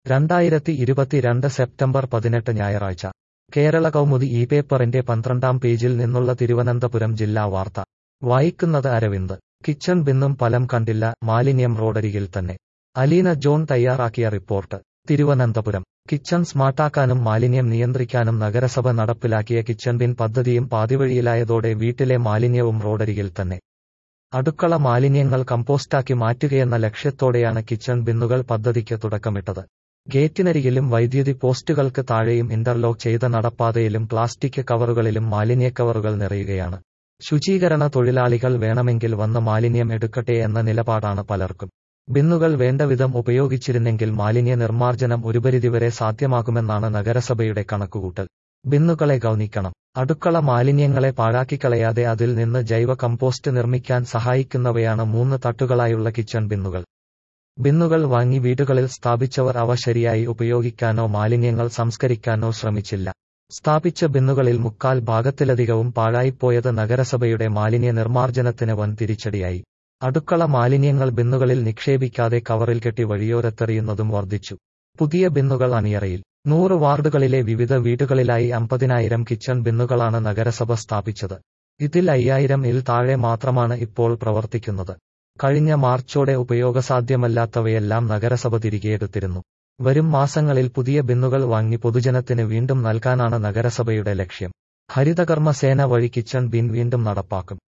രണ്ടായിരത്തി ഇരുപത്തിരണ്ട് സെപ്റ്റംബർ പതിനെട്ട് ഞായറാഴ്ച കേരള കൗമുദി ഈ പേപ്പറിന്റെ പന്ത്രണ്ടാം പേജിൽ നിന്നുള്ള തിരുവനന്തപുരം ജില്ലാ വാർത്ത വായിക്കുന്നത് അരവിന്ദ് കിച്ചൺ ബിന്നും ഫലം കണ്ടില്ല മാലിന്യം റോഡരികിൽ തന്നെ അലീന ജോൺ തയ്യാറാക്കിയ റിപ്പോർട്ട് തിരുവനന്തപുരം കിച്ചൺ സ്മാർട്ടാക്കാനും മാലിന്യം നിയന്ത്രിക്കാനും നഗരസഭ നടപ്പിലാക്കിയ കിച്ചൺ ബിൻ പദ്ധതിയും പാതിവഴിയിലായതോടെ വീട്ടിലെ മാലിന്യവും റോഡരികിൽ തന്നെ അടുക്കള മാലിന്യങ്ങൾ കമ്പോസ്റ്റാക്കി മാറ്റുകയെന്ന ലക്ഷ്യത്തോടെയാണ് കിച്ചൺ ബിന്നുകൾ പദ്ധതിക്ക് തുടക്കമിട്ടത് ഗേറ്റിനരികിലും വൈദ്യുതി പോസ്റ്റുകൾക്ക് താഴെയും ഇന്റർലോക്ക് ചെയ്ത നടപ്പാതയിലും പ്ലാസ്റ്റിക് കവറുകളിലും മാലിന്യ കവറുകൾ നിറയുകയാണ് ശുചീകരണ തൊഴിലാളികൾ വേണമെങ്കിൽ വന്ന് മാലിന്യം എടുക്കട്ടെ എന്ന നിലപാടാണ് പലർക്കും ബിന്നുകൾ വേണ്ടവിധം ഉപയോഗിച്ചിരുന്നെങ്കിൽ മാലിന്യ നിർമ്മാർജ്ജനം ഒരുപരിധിവരെ സാധ്യമാകുമെന്നാണ് നഗരസഭയുടെ കണക്കുകൂട്ടൽ ബിന്നുകളെ ഗൗനിക്കണം അടുക്കള മാലിന്യങ്ങളെ പാഴാക്കിക്കളയാതെ അതിൽ നിന്ന് ജൈവ കമ്പോസ്റ്റ് നിർമ്മിക്കാൻ സഹായിക്കുന്നവയാണ് മൂന്ന് തട്ടുകളായുള്ള കിച്ചൺ ബിന്നുകൾ ബിന്നുകൾ വാങ്ങി വീടുകളിൽ സ്ഥാപിച്ചവർ അവ ശരിയായി ഉപയോഗിക്കാനോ മാലിന്യങ്ങൾ സംസ്കരിക്കാനോ ശ്രമിച്ചില്ല സ്ഥാപിച്ച ബിന്നുകളിൽ മുക്കാൽ ഭാഗത്തിലധികവും പാഴായിപ്പോയത് നഗരസഭയുടെ മാലിന്യ നിർമ്മാർജ്ജനത്തിന് വൻ തിരിച്ചടിയായി അടുക്കള മാലിന്യങ്ങൾ ബിന്നുകളിൽ നിക്ഷേപിക്കാതെ കവറിൽ കെട്ടി വഴിയോരത്തെറിയുന്നതും വർദ്ധിച്ചു പുതിയ ബിന്നുകൾ അണിയറയിൽ നൂറ് വാർഡുകളിലെ വിവിധ വീടുകളിലായി അമ്പതിനായിരം കിച്ചൺ ബിന്നുകളാണ് നഗരസഭ സ്ഥാപിച്ചത് ഇതിൽ അയ്യായിരം ഇൽ താഴെ മാത്രമാണ് ഇപ്പോൾ പ്രവർത്തിക്കുന്നത് കഴിഞ്ഞ മാർച്ചോടെ ഉപയോഗസാധ്യമല്ലാത്തവയെല്ലാം നഗരസഭ തിരികെയെടുത്തിരുന്നു വരും മാസങ്ങളിൽ പുതിയ ബിന്നുകൾ വാങ്ങി പൊതുജനത്തിന് വീണ്ടും നൽകാനാണ് നഗരസഭയുടെ ലക്ഷ്യം ഹരിതകർമ്മ സേന വഴി കിച്ചൺ ബിൻ വീണ്ടും നടപ്പാക്കും